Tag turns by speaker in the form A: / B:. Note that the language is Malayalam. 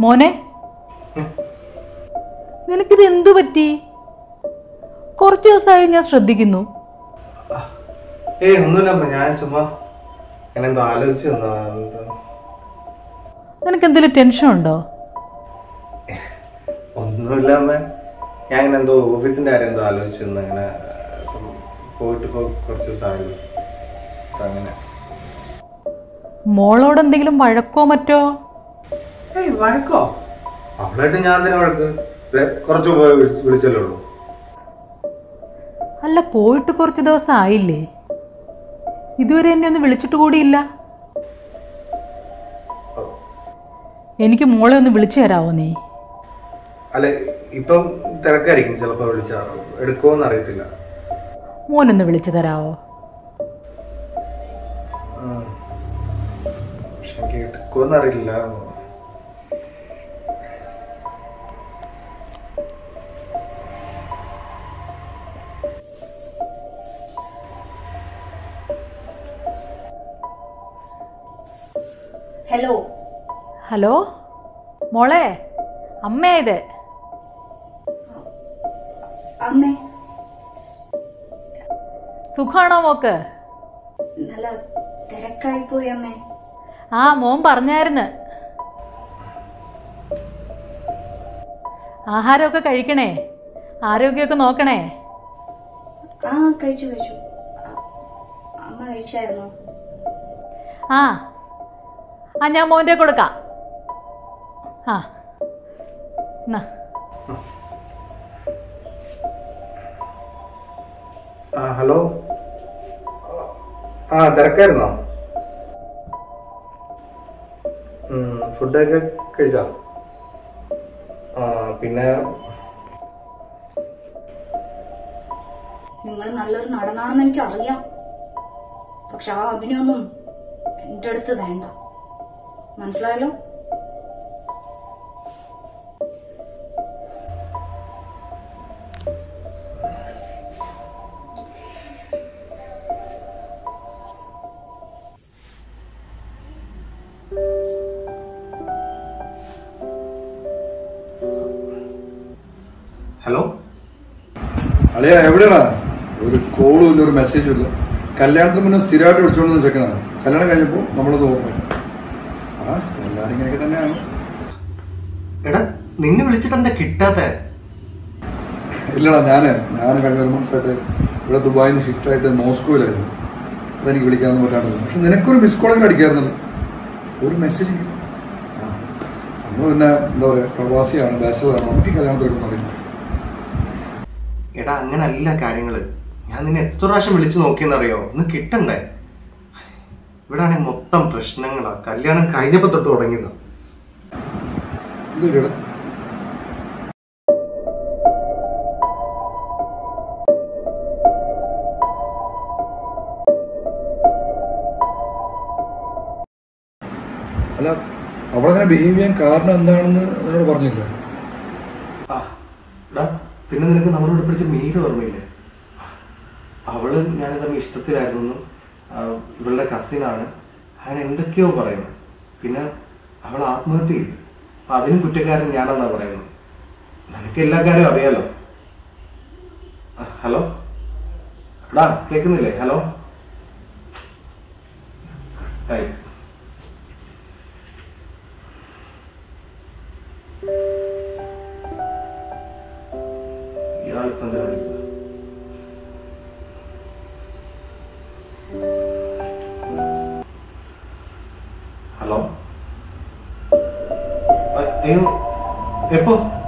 A: മോനെ നിനക്കിത് എന്തു പറ്റി കുറച്ച് ദിവസമായി ഞാൻ ശ്രദ്ധിക്കുന്നു
B: ഏയ് ഒന്നുമില്ല അമ്മ ഞാൻ ചുമ്മാ ഞാൻ എന്തോ ആലോചിച്ച് നിന്നാ എന്താ
A: നിനക്ക് എന്തെങ്കിലും ടെൻഷൻ ഉണ്ടോ
B: ഒന്നുമില്ല അമ്മ ഞാൻ ഇങ്ങനെ എന്തോ ഓഫീസിന്റെ കാര്യം എന്തോ ആലോചിച്ച് നിന്ന് അങ്ങനെ ഇപ്പം പോയിട്ട് ഇപ്പോൾ കുറച്ച് ദിവസമായല്ലോ അപ്പൊ അങ്ങനെ
A: മോളോട് എന്തെങ്കിലും വഴക്കോ മറ്റോ
B: ഏയ് വഴക്കോ അവളായിട്ട് ഞാൻ തന്നെ വഴക്ക് ദേ, കുറച്ച് മുമ്പ് വിളിച്ച് വിളിച്ചല്ലേ ഉള്ളൂ
A: അല്ല പോയിട്ട് കുറച്ച് ദിവസം ആയില്ലേ ഇതുവരെ എന്നെ ഒന്ന് വിളിച്ചിട്ട് കൂടിയില്ല എനിക്ക് മോളെ ഒന്ന് വിളിച്ചു തരാവോ നീ
B: അല്ല ഇപ്പം തിരക്കായിരിക്കും ചിലപ്പോൾ വിളിച്ച എടുക്കുമോന്ന് അറിയത്തില്ല
A: മോനൊന്ന് വിളിച്ചു തരാവോ
B: ഉം. പക്ഷെ എനിക്ക് എടുക്കുമോന്ന് അറിയില്ല
C: ഹലോ
A: ഹലോ മോളെ അമ്മയാ ഇത്
C: അമ്മേ
A: സുഖാണോ മോക്ക്
C: നല്ല തിരക്കായി പോയി അമ്മേ
A: ആ മോൻ പറഞ്ഞായിരുന്നു ആഹാരമൊക്കെ കഴിക്കണേ ആരോഗ്യമൊക്കെ നോക്കണേ
C: ആ കഴിച്ചു കഴിച്ചു അ- അമ്മ കഴിച്ചായിരുന്നോ
A: ആ ആ ഞാൻ മോൻ്റെ കൊടുക്കാം ആ എന്നാ
B: ആ ഹലോ ആ തിരക്കായിരുന്നോ ഉം, ഫുഡൊക്കെ കഴിച്ചോ ആ പിന്നെ
C: നിങ്ങൾ നല്ലൊരു നടനാണെന്ന് എനിക്ക് അറിയാം പക്ഷെ ആ അഭിനയൊന്നും എന്റെ അടുത്ത് വേണ്ട മനസ്സിലായല്ലോ
B: ഹലോ
D: അളിയ എവിടെയാടാ ഒരു കോളും ഇല്ല ഒരു മെസ്സേജും ഇല്ല കല്യാണത്തിന് മുന്നേ സ്ഥിരമായിട്ട് വിളിച്ചോണ്ട് ചെക്കനാണ് കല്യാണം കഴിഞ്ഞപ്പോൾ നമ്മളത് ഓർമ്മ ആ എല്ലാവരും ഇങ്ങനെയൊക്കെ തന്നെയാണ്
B: എടാ നിന്നെ വിളിച്ചിട്ട് എന്താ കിട്ടാത്ത
D: ഇല്ലടാ ഞാൻ ഞാൻ കഴിഞ്ഞ ഒരു മാസമായിട്ട് ഇവിടെ ദുബായിൽ നിന്ന് ഷിഫ്റ്റ് ആയിട്ട് മോസ്കോയിലായിരുന്നു അതെനിക്ക് വിളിക്കാനൊന്നും പറ്റാണ്ടത് പക്ഷെ നിനക്കൊരു മിസ് കോളെങ്കിലും അടിക്കാറുണ്ടല്ലോ ഒരു മെസ്സേജ് ഇല്ല ആ, നമ്മൾ പിന്നെ എന്താ പറയുക പ്രവാസിയാണ് ബാച്ചലറാണ് നമുക്ക് ഈ കല്യാണത്തിലൊക്കെ അറിയില്ല
B: എടാ അങ്ങനല്ല കാര്യങ്ങള് ഞാൻ നിന്നെ എത്ര പ്രാവശ്യം വിളിച്ചു നോക്കിയെന്നറിയോ ഒന്ന് കിട്ടണ്ടേ ഇവിടെ ആണെങ്കിൽ മൊത്തം പ്രശ്നങ്ങളാ കല്യാണം കഴിഞ്ഞപ്പോ തൊട്ട് തുടങ്ങിയതാ
D: എന്തൊരു അല്ല അവളങ്ങനെ ബിഹേവ് ചെയ്യാൻ കാരണം എന്താണെന്ന് എന്നോട് പറഞ്ഞില്ല
B: ആ, എടാ, പിന്നെ നിനക്ക് നമ്മളോട് പിടിച്ച മീര ഓർമ്മയില്ലേ അവള് ഞാൻ തമ്മിൽ ഇഷ്ടത്തിലായിരുന്നു ആ, ഇവളുടെ കസിനാണ് അങ്ങനെ എന്തൊക്കെയോ പറയുന്നു പിന്നെ അവൾ ആത്മഹത്യ ചെയ്തു അപ്പൊ അതിനും കുറ്റക്കാരൻ ഞാനെന്നാ പറയുന്നത് നിനക്ക് എല്ലാ കാര്യവും അറിയാലോ ആ, ഹലോ എടാ കേൾക്കുന്നില്ലേ ഹലോ ഹായ് ഇയാളിപ്പം എന്താ വിളിക്കുന്നത് ഹലോ അ- അയ്യോ എപ്പോ